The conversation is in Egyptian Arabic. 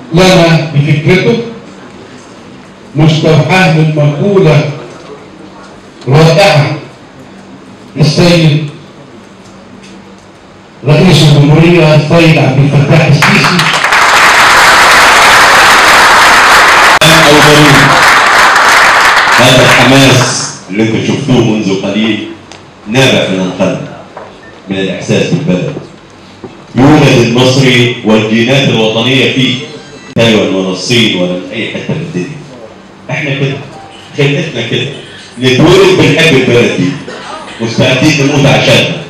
لنا بفكرته مستوحاة من مقولة رائعة للسيد رئيس الجمهورية السيد عبد الفتاح السيسي أو ضروري هذا الحماس اللي انتم شفتوه منذ قليل نابع من القلب من الإحساس بالبلد يولد المصري والجينات الوطنية فيه تايوان ولا الصين ولا من أي حتة في الدنيا احنا كده خلقتنا كده نتولد بنحب البلد دي مستعدين نموت عشانها